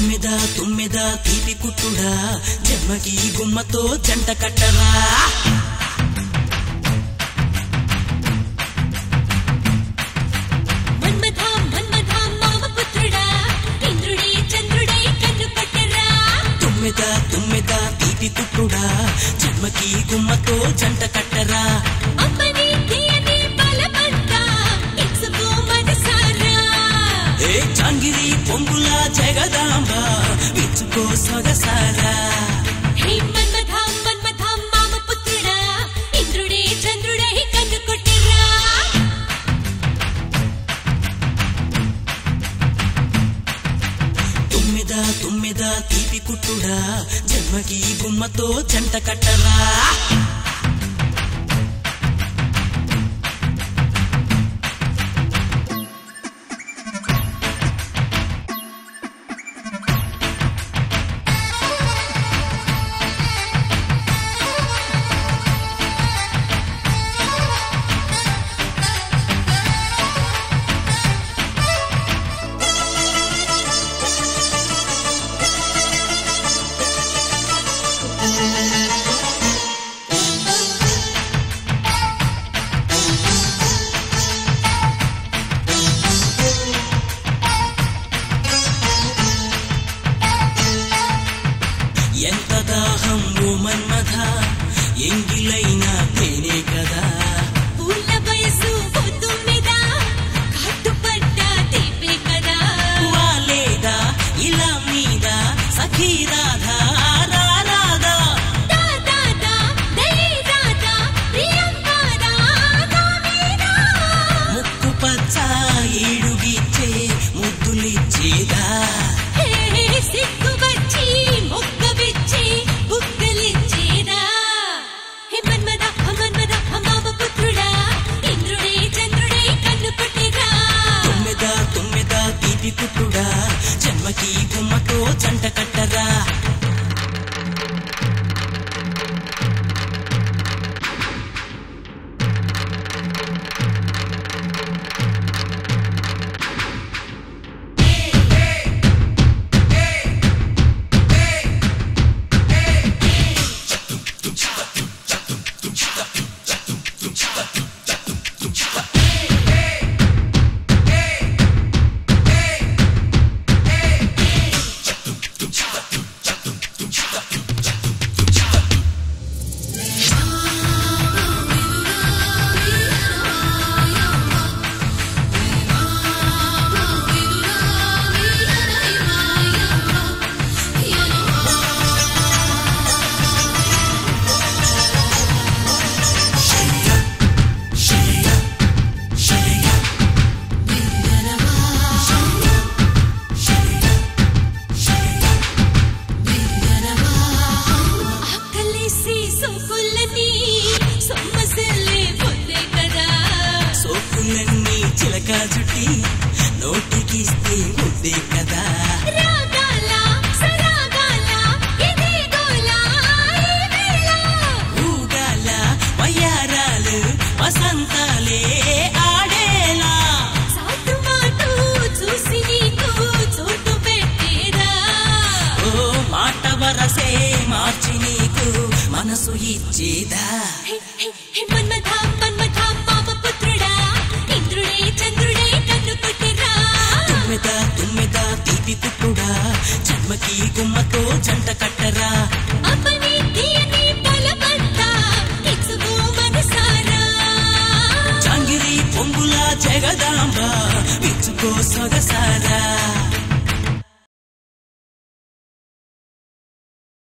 తుమ్మెద తుమ్మెద తీపి కుట్టుడా జన్మకి గుమ్మతో జంట కట్టరా మన్మథ మన్మథ మామ పుత్రుడా ఇంద్రుడే చంద్రుడే కన్ను పట్టరా తుమ్మెద తుమ్మెద తీపి కుట్టుడా జన్మకి గుమ్మతో జంట కట్టరా అమ్మని తీయని బలమంత ఇచ్చుకో మనసారా ఏ చాంగిరి పొంగుల జగదాంబ విచ్చుకో సొగసారా హే మన్మథ మన్మథ మామ పుత్రుడా ఇంద్రుడే చంద్రుడే కన్ను కొట్టరా తుమ్మెద తుమ్మెద తీపి కుట్టుడా జన్మకి గుమ్మతో జంట కట్టరా ఎంత దాహం ఓ మన్మథ ఎంగిలైనా తేనే కదా పూల వయసు పొద్దు మీద కట్టుపడ్డ తీపే కదా వాలేదా ఇలా మీద సఖీ రాధా రా రాధా దా దా దా దయే రాధా ప్రియంకరా దామేదా ముక్కు పచ్చ ఏడుగిచ్చే ముద్దులిచ్చేదా హే సిగ్గు వచ్చి మొక్క విచ్చి బుగ్గలిచ్చేదా హే మన్మద మన్మద మామ పుత్రుడా ఇంద్రుడే చంద్రుడే కన్ను కొట్టిరా తొమ్మిద తొమ్మిద తీపి పుట్టుడా జన్మకి గుమ్మతో జంట కట్టరా ఆకలేసి సోకులని సొమ్మసిల్లి పొద్దే కదా సోకులన్నీ చిలక జుట్టి నోటికిస్తే ముద్దే కదా రాగాల సరాగాల ఇదే గోలా ఈ వేళ ఊగాల వయ్యారాలు వసంతాలే ఆడేలా సాటు మాటు చూసి నీకు చోటు పెట్టేదా ఓ మాట వరసే మార్చి నీకు మనసు ఇచ్చేదా హే, హే, హే, మన్మథ మన్మథ మామ పుత్రుడా ఇంద్రుడే చంద్రుడే కన్ను కొట్టిరా తుమ్మెద తుమ్మెద తీపి కుట్టుడా జన్మకి గుమ్మతో జంట కట్టరా అమ్మని తీయని బలమంతా ఇచ్చుకో మనసారా చాంగిరి పొంగుల జగదాంబ విచ్చుకో సొగసారా